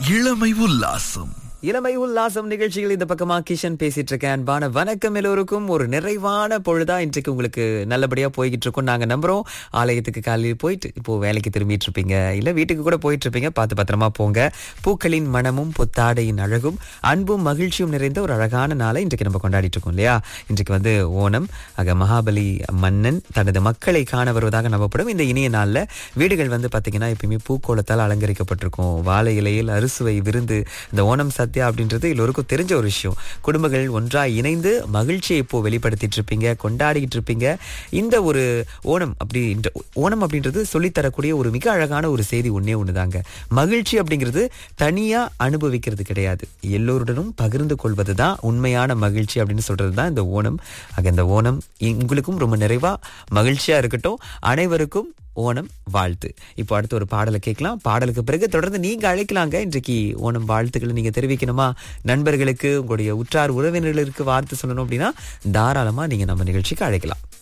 இளமை உல்லாசம் இளமை உல்லாசம் நிகழ்ச்சியில் இந்த பக்கமா கிஷன் பேசிட்டு இருக்கேன் அன்பான வணக்கம் எல்லோருக்கும் ஒரு நிறைவான பொழுதா இன்றைக்கு உங்களுக்கு நல்லபடியா போய்கிட்டு இருக்கோம் நாங்க நம்புறோம் ஆலயத்துக்கு காலையில் போயிட்டு இப்போ வேலைக்கு திரும்பிட்டு இருப்பீங்க இல்ல வீட்டுக்கு கூட போயிட்டு இருப்பீங்க பார்த்து பத்திரமா போங்க பூக்களின் மனமும் புத்தாடையின் அழகும் அன்பும் மகிழ்ச்சியும் நிறைந்த ஒரு அழகான நாளை இன்றைக்கு நம்ம கொண்டாடிட்டு இருக்கோம் இல்லையா இன்றைக்கு வந்து ஓணம் ஆக மகாபலி மன்னன் தனது மக்களை காண வருவதாக நம்பப்படும் இந்த இனிய நாள்ல வீடுகள் வந்து பாத்தீங்கன்னா எப்பயுமே பூக்கோளத்தால் அலங்கரிக்கப்பட்டிருக்கும் வாழை இலையில் அறுசுவை விருந்து இந்த ஓணம் சத்யா அப்படின்றது எல்லோருக்கும் தெரிஞ்ச ஒரு விஷயம் குடும்பங்கள் ஒன்றாய் இணைந்து மகிழ்ச்சியை இப்போ வெளிப்படுத்திட்டு இருப்பீங்க கொண்டாடிட்டு இருப்பீங்க இந்த ஒரு ஓணம் அப்படின்ற ஓணம் அப்படின்றது சொல்லித்தரக்கூடிய ஒரு மிக அழகான ஒரு செய்தி ஒன்னே ஒண்ணுதாங்க மகிழ்ச்சி அப்படிங்கிறது தனியா அனுபவிக்கிறது கிடையாது எல்லோருடனும் பகிர்ந்து கொள்வது தான் உண்மையான மகிழ்ச்சி அப்படின்னு சொல்றது தான் இந்த ஓணம் ஆக இந்த ஓணம் உங்களுக்கும் ரொம்ப நிறைவா மகிழ்ச்சியா இருக்கட்டும் அனைவருக்கும் ஓணம் வாழ்த்து இப்போ அடுத்து ஒரு பாடலை கேட்கலாம் பாடலுக்கு பிறகு தொடர்ந்து நீங்க அழைக்கலாங்க இன்றைக்கு ஓணம் வாழ்த்துக்களை நீங்க தெரிவிக்கணுமா நண்பர்களுக்கு உங்களுடைய உற்றார் உறவினர்களுக்கு வார்த்தை சொல்லணும் அப்படின்னா தாராளமா நீங்க நம்ம நிகழ்ச்சிக்கு அழைக்கலாம்